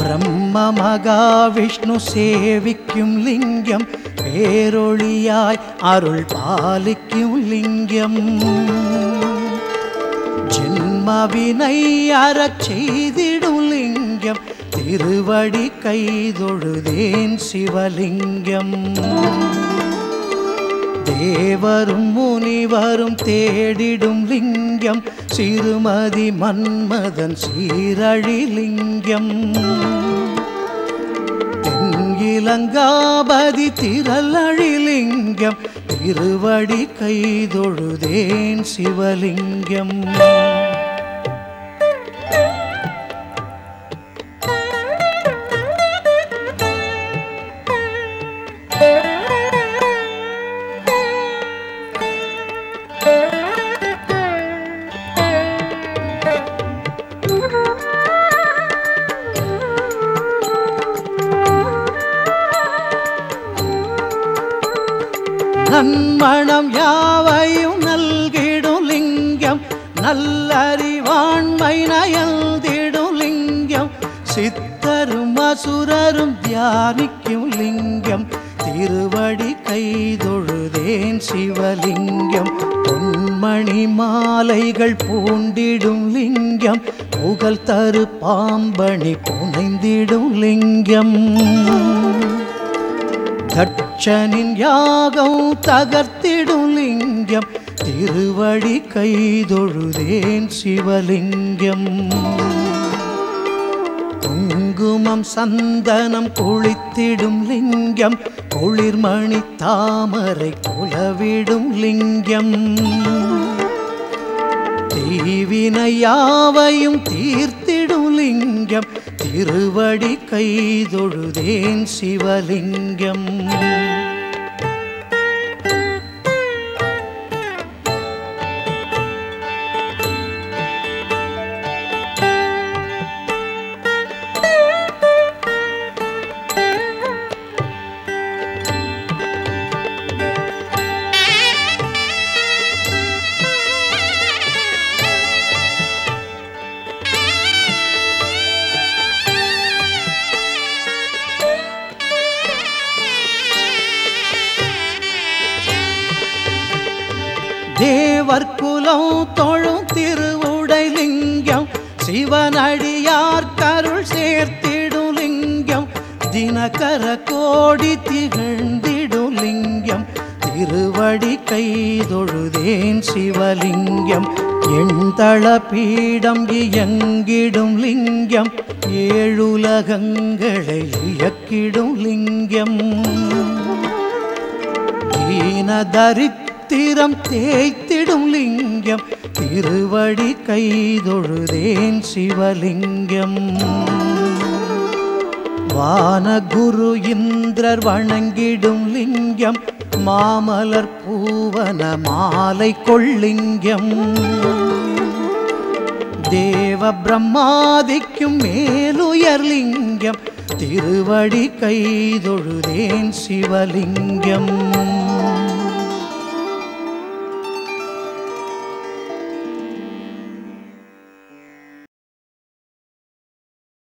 பிரம்ம மகாவிஷ்ணு சேவிக்கும் லிங்கம் பேரொளியாய் அருள் பாலிக்கும் லிங்கம் ஜென்மவினை அறச் செய்திடும் லிங்கம் திருவடி கைதொழுதேன் சிவலிங்கம் தேவரும் முனிவரும் தேடிடும் லிங்கம் சிறுமதி மன்மதன் சீரழி லிங்கம் தென்கிலங்காபதி திரளழி லிங்கம் திருவடி கைதொழுதேன் சிவலிங்கம் நன்மணம் யாவையும் நல்கிடும் லிங்கம் நல்லறிவாண்மை நயல்திடும் லிங்கம் சித்தரும் அசுரரும் தியானிக்கும் லிங்கம் திருவடி கைதொழுதேன் சிவலிங்கம் பொன்மணி மாலைகள் பூண்டிடும் லிங்கம் புகழ் தரு பாம்பணி புனைந்திடும் லிங்கம் தட்சனின் யாகம் தகர்த்திடும் லிங்கம் திருவடி கைதொழுதேன் சிவலிங்கம் குங்குமம் சந்தனம் குளித்திடும் லிங்கம் குளிர்மணி தாமரை குலவிடும் லிங்கம் தீவினை யாவையும் தீர்த்திடும் லிங்கம் திருவடி கைதொழுதேன் சிவலிங்கம் தேவர்குலம் தொழும் திருவுடை லிங்கம் சிவனடியார் கருள் சேர்த்திடும் லிங்கம் தினகர கோடி திகழ்ந்திடும் லிங்கம் திருவடி கைதொழுதேன் சிவலிங்கம் எண்தள பீடம் இயங்கிடும் லிங்கம் ஏழுலகங்களை இயக்கிடும் லிங்கம் ஈன தரித்திரம் தேய்த்திடும் லிங்கம் திருவடி கைதொழுதேன் சிவலிங்கம் வானகுரு இந்திரர் வணங்கிடும் லிங்கம் மாமலர் பூவன மாலை கொள்ளிங்கம் தேவ பிரம்மாதிக்கும் மேலுயர் லிங்கம் திருவடி கைதொழுதேன் சிவலிங்கம்